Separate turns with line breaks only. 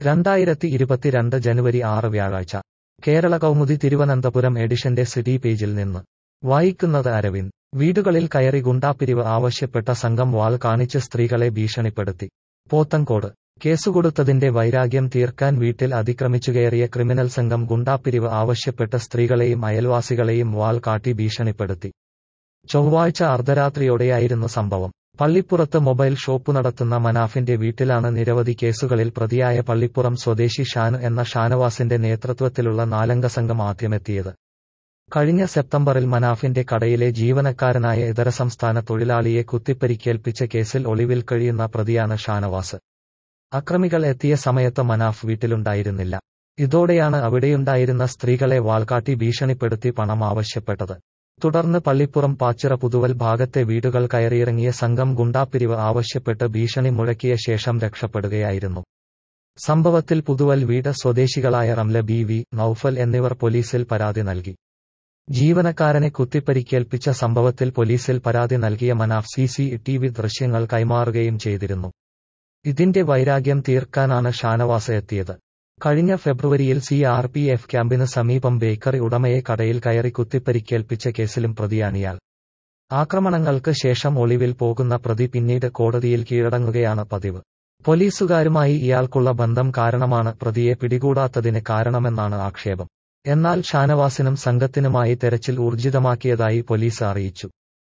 രണ്ടായിരത്തി ഇരുപത്തിരണ്ട് ജനുവരി ആറ് വ്യാഴാഴ്ച കേരള കൗമുദി തിരുവനന്തപുരം എഡിഷന്റെ സിറ്റി പേജിൽ നിന്ന് വായിക്കുന്നത് അരവിന്ദ് വീടുകളിൽ കയറി ഗുണ്ടാപ്പിരിവ് ആവശ്യപ്പെട്ട സംഘം വാൾ കാണിച്ച് സ്ത്രീകളെ ഭീഷണിപ്പെടുത്തി പോത്തങ്കോട് കേസുകൊടുത്തതിന്റെ വൈരാഗ്യം തീർക്കാൻ വീട്ടിൽ അതിക്രമിച്ചുകയറിയ ക്രിമിനൽ സംഘം ഗുണ്ടാപ്പിരിവ് ആവശ്യപ്പെട്ട സ്ത്രീകളെയും അയൽവാസികളെയും വാൾ കാട്ടി ഭീഷണിപ്പെടുത്തി ചൊവ്വാഴ്ച അർദ്ധരാത്രിയോടെയായിരുന്നു സംഭവം പള്ളിപ്പുറത്ത് മൊബൈൽ ഷോപ്പ് നടത്തുന്ന മനാഫിന്റെ വീട്ടിലാണ് നിരവധി കേസുകളിൽ പ്രതിയായ പള്ളിപ്പുറം സ്വദേശി ഷാനു എന്ന ഷാനവാസിന്റെ നേതൃത്വത്തിലുള്ള നാലംഗ സംഘം ആദ്യമെത്തിയത് കഴിഞ്ഞ സെപ്റ്റംബറിൽ മനാഫിന്റെ കടയിലെ ജീവനക്കാരനായ ഇതര സംസ്ഥാന തൊഴിലാളിയെ കുത്തിപ്പരിക്കേൽപ്പിച്ച കേസിൽ ഒളിവിൽ കഴിയുന്ന പ്രതിയാണ് ഷാനവാസ് അക്രമികൾ എത്തിയ സമയത്ത് മനാഫ് വീട്ടിലുണ്ടായിരുന്നില്ല ഇതോടെയാണ് അവിടെയുണ്ടായിരുന്ന സ്ത്രീകളെ വാൾക്കാട്ടി ഭീഷണിപ്പെടുത്തി പണം ആവശ്യപ്പെട്ടത് തുടർന്ന് പള്ളിപ്പുറം പാച്ചിറ പുതുവൽ ഭാഗത്തെ വീടുകൾ കയറിയിറങ്ങിയ സംഘം ഗുണ്ടാപ്പിരിവ് ആവശ്യപ്പെട്ട് ഭീഷണി മുഴക്കിയ ശേഷം രക്ഷപ്പെടുകയായിരുന്നു സംഭവത്തിൽ പുതുവൽ വീട് സ്വദേശികളായ റംല ബി വി നൌഫൽ എന്നിവർ പോലീസിൽ പരാതി നൽകി ജീവനക്കാരനെ കുത്തിപ്പരിക്കേൽപ്പിച്ച സംഭവത്തിൽ പോലീസിൽ പരാതി നൽകിയ Manaf C C T V ദൃശ്യങ്ങൾ കൈമാറുകയും ചെയ്തിരുന്നു ഇതിന്റെ വൈരാഗ്യം തീർക്കാനാണ് ഷാനവാസ് എത്തിയത് കഴിഞ്ഞ ഫെബ്രുവരിയിൽ സി ആർ പി എഫ് ക്യാമ്പിന് സമീപം ബേക്കറി ഉടമയെ കടയിൽ കയറി കുത്തിപ്പരിക്കേൽപ്പിച്ച കേസിലും പ്രതിയാണിയാൾ ആക്രമണങ്ങൾക്ക് ശേഷം ഒളിവിൽ പോകുന്ന പ്രതി പിന്നീട് കോടതിയിൽ കീഴടങ്ങുകയാണ് പതിവ് പോലീസുകാരുമായി ഇയാൾക്കുള്ള ബന്ധം കാരണമാണ് പ്രതിയെ പിടികൂടാത്തതിന് കാരണമെന്നാണ് ആക്ഷേപം എന്നാൽ ഷാനവാസിനും സംഘത്തിനുമായി തെരച്ചിൽ ഊർജിതമാക്കിയതായി പോലീസ് അറിയിച്ചു